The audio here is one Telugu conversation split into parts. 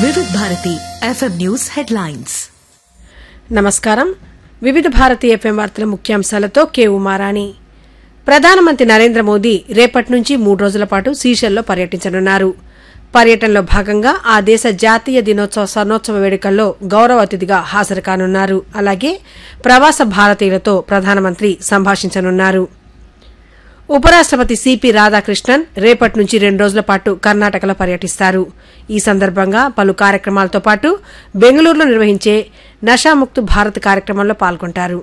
వివిధ భారతి ఎఫ్ఎం న్యూస్ హెడ్లైన్స్ నమస్కారం వివిధ భారతి ఎఫ్ఎం వార్తల ముఖ్యాంశాలతో కె ఉమారాణి ప్రధానమంత్రి నరేంద్ర మోదీ రేపటి నుంచి మూడు రోజుల పాటు సీషెల్లో పర్యటించనున్నారు పర్యటనలో భాగంగా ఆ దేశ జాతీయ దినోత్సవ స్వర్ణోత్సవ వేడుకల్లో గౌరవ అతిథిగా హాజరు కానున్నారు అలాగే ప్రవాస భారతీయులతో ప్రధానమంత్రి సంభాషించనున్నారు ఉపరాష్టపతి సిపి రాధాకృష్ణన్ రేపటి నుంచి రెండు రోజుల పాటు కర్ణాటకలో పర్యటిస్తారు ఈ సందర్భంగా పలు కార్యక్రమాలతో పాటు బెంగళూరులో నిర్వహించే నషాముక్తు భారత్ కార్యక్రమంలో పాల్గొంటారు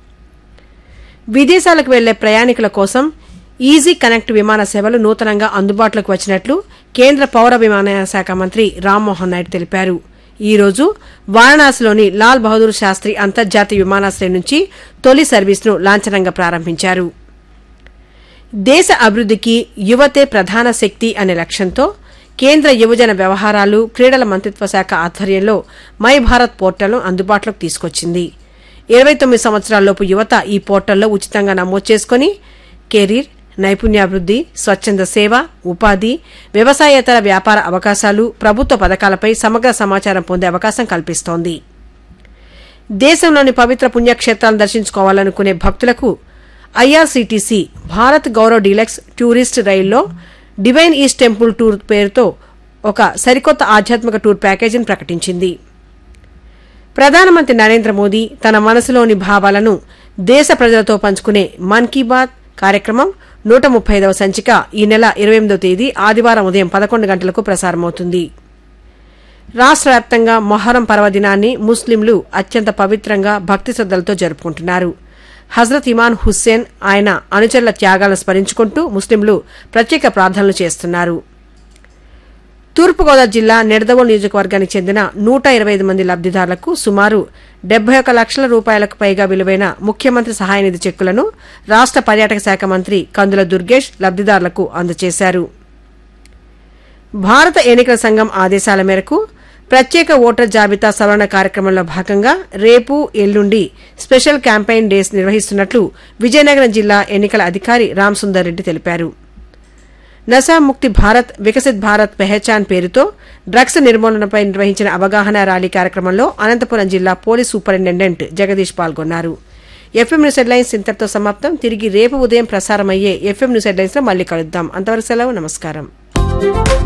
విదేశాలకు వెళ్లే ప్రయాణికుల కోసం ఈజీ కనెక్ట్ విమాన సేవలు నూతనంగా అందుబాటులోకి వచ్చినట్లు కేంద్ర పౌర విమానయాన శాఖ మంత్రి రామ్మోహన్ నాయుడు తెలిపారు ఈ రోజు వారణాసిలోని లాల్ బహదూర్ శాస్త్రి అంతర్జాతీయ విమానాశ్రయం నుంచి తొలి సర్వీస్ను లాంఛనంగా ప్రారంభించారు దేశ అభివృద్ధికి యువతే ప్రధాన శక్తి అనే లక్ష్యంతో కేంద్ర యువజన వ్యవహారాలు క్రీడల మంత్రిత్వ శాఖ ఆధ్వర్యంలో మై భారత్ పోర్టల్ను అందుబాటులోకి తీసుకొచ్చింది ఇరవై తొమ్మిది సంవత్సరాలలోపు యువత ఈ పోర్టల్లో ఉచితంగా నమోదు చేసుకుని కెరీర్ నైపుణ్యాభివృద్ది స్వచ్ఛంద సేవ ఉపాధి వ్యవసాయేతర వ్యాపార అవకాశాలు ప్రభుత్వ పథకాలపై సమగ్ర సమాచారం పొందే అవకాశం కల్పిస్తోంది దేశంలోని పవిత్ర పుణ్యక్షేత్రాలను దర్శించుకోవాలనుకునే భక్తులకు IRCTC Bharat Gaurav deluxe tourist రైల్లో డివైన్ ఈస్ట్ టెంపుల్ టూర్ పేరుతో ఒక సరికొత్త ఆధ్యాత్మిక టూర్ ప్యాకేజీని ప్రకటించింది ప్రధానమంత్రి నరేంద్ర మోదీ తన మనసులోని భావాలను దేశ ప్రజలతో పంచుకునే మన్ కీ బాత్ కార్యక్రమం నూట ముప్పై ఐదవ సంచిక ఈ నెల ఇరవై ఎనిమిదవ తేదీ ఆదివారం ఉదయం పదకొండు గంటలకు ప్రసారమవుతుంది రాష్ట్ర వ్యాప్తంగా మొహరం పర్వదినాన్ని ముస్లింలు అత్యంత పవిత్రంగా భక్తి శ్రద్దలతో జరుపుకుంటున్నారు హజరత్ ఇమాన్ హుస్సేన్ ఆయన అనుచరుల త్యాగాలను స్మరించుకుంటూ ముస్లింలు ప్రత్యేక ప్రార్థనలు చేస్తున్నారు తూర్పుగోదావరి జిల్లా నిడదవోలు నియోజకవర్గానికి చెందిన నూట ఇరవై ఐదు మంది లబ్దిదారులకు సుమారు డెబ్బై ఒక లక్షల రూపాయలకు పైగా విలువైన ముఖ్యమంత్రి సహాయ నిధి చెక్కులను రాష్ట పర్యాటక శాఖ మంత్రి కందుల దుర్గేష్ లబ్దిదారులకు అందజేశారు భారత ఎన్నికల సంఘం ఆదేశాల మేరకు ప్రత్యేక ఓటర్ జాబితా సవరణ కార్యక్రమంలో భాగంగా రేపు ఎల్లుండి స్పెషల్ క్యాంపెయిన్ డేస్ నిర్వహిస్తున్నట్లు విజయనగరం జిల్లా ఎన్నికల అధికారి రామసుందర్ రెడ్డి తెలిపారు నశాముక్తి భారత్ వికసిత్ భారత్ పెహచాన్ పేరుతో డ్రగ్స్ నిర్మూలనపై నిర్వహించిన అవగాహన ర్యాలీ కార్యక్రమంలో అనంతపురం జిల్లా పోలీస్ సూపరింటెండెంట్ జగదీష్ పాల్గొన్నారు ఎఫ్ఎం న్యూస్ హెడ్లైన్స్ ఇంతటితో సమాప్తం తిరిగి రేపు ఉదయం ప్రసారమయ్యే ఎఫ్ఎం న్యూస్ హెడ్లైన్స్ లో మళ్ళీ కలుద్దాం అంతవరకు సెలవు నమస్కారం